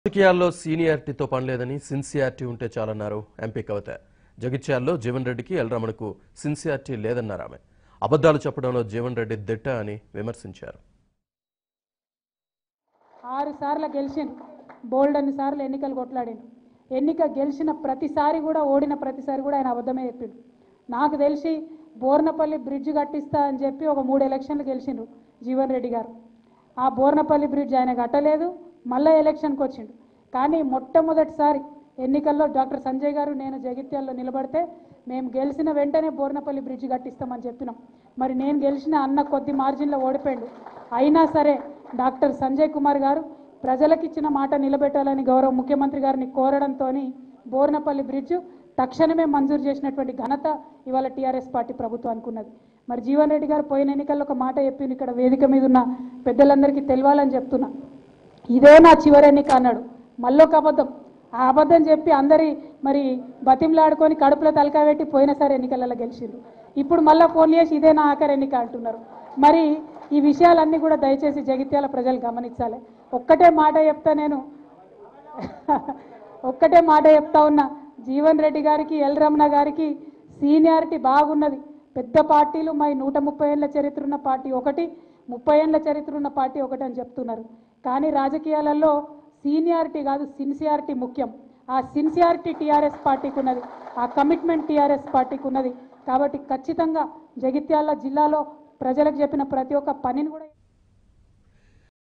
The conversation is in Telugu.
రాజకీయాల్లో సీనియారిటీతో పనిలేదని సిన్సియారిటీ ఉంటే చాలన్నారు ఎంపీ కవిత జగిత్యాల్లో జీవన్ రెడ్డికి ఎల్రమణకు సిన్సియారిటీ లేదన్నారు ఆమె అబద్ధాలు చెప్పడంలో జీవన్ రెడ్డి దిట్ట అని విమర్శించారు ఆరు సార్లు గెలిచిండు బోల్డ్ అన్ని సార్లు ఎన్నికలు కొట్లాడిండు ఎన్నిక గెలిచిన ప్రతిసారి కూడా ఓడిన ప్రతిసారి కూడా ఆయన అబద్ధమే చెప్పిండు నాకు తెలిసి బోర్నపల్లి బ్రిడ్జ్ కట్టిస్తా అని చెప్పి ఒక మూడు ఎలక్షన్లు గెలిచిండ్రు జీవన్ రెడ్డి గారు ఆ బోర్నపల్లి బ్రిడ్జ్ ఆయన కట్టలేదు మళ్ళీ ఎలక్షన్కి వచ్చిండు కానీ మొట్టమొదటిసారి ఎన్నికల్లో డాక్టర్ సంజయ్ గారు నేను జగిత్యాల్లో నిలబడితే మేము గెలిచిన వెంటనే బోర్నపల్లి బ్రిడ్జ్ కట్టిస్తామని చెప్పినాం మరి నేను గెలిచిన అన్న కొద్ది మార్జిన్లో ఓడిపోయాడు అయినా సరే డాక్టర్ సంజయ్ కుమార్ గారు ప్రజలకు ఇచ్చిన మాట నిలబెట్టాలని గౌరవ ముఖ్యమంత్రి గారిని కోరడంతో బోర్నపల్లి బ్రిడ్జ్ తక్షణమే మంజూరు చేసినటువంటి ఘనత ఇవాళ టీఆర్ఎస్ పార్టీ ప్రభుత్వానికి ఉన్నది మరి జీవన్ రెడ్డి గారు పోయిన ఎన్నికల్లో ఒక మాట చెప్పింది ఇక్కడ వేదిక మీద ఉన్న పెద్దలందరికీ తెలియాలని చెప్తున్నా ఇదే నా చివరి ఎన్నిక అన్నాడు మళ్ళొక అబద్ధం ఆ అబద్ధం చెప్పి అందరి మరి బతిమలాడుకొని కడుపులో తలకాయ పెట్టి పోయినసారి ఎన్నికలలో గెలిచిండ్రు ఇప్పుడు మళ్ళీ ఫోన్ చేసి ఇదే నా ఆఖరి ఎన్నిక అంటున్నారు మరి ఈ విషయాలన్నీ కూడా దయచేసి జగిత్యాల ప్రజలు గమనించాలి ఒక్కటే మాట చెప్తా నేను ఒక్కటే మాట చెప్తా ఉన్నా జీవన్ రెడ్డి గారికి ఎల్ రమణ గారికి సీనియారిటీ బాగున్నది పెద్ద పార్టీలు మరి నూట ముప్పై ఏళ్ళ చరిత్ర ఉన్న పార్టీ ఒకటి ముప్పై ఏళ్ళ చరిత్ర ఉన్న పార్టీ ఒకటి అని చెప్తున్నారు కానీ రాజకీయాలలో సీనియారిటీ కాదు సిన్సియారిటీ ముఖ్యం ఆ సిన్సియారిటీ టీఆర్ఎస్ పార్టీకి ఉన్నది ఆ కమిట్మెంట్ టీఆర్ఎస్ పార్టీకి ఉన్నది కాబట్టి ఖచ్చితంగా జగిత్యాల జిల్లాలో ప్రజలకు చెప్పిన ప్రతి ఒక్క పనిని కూడా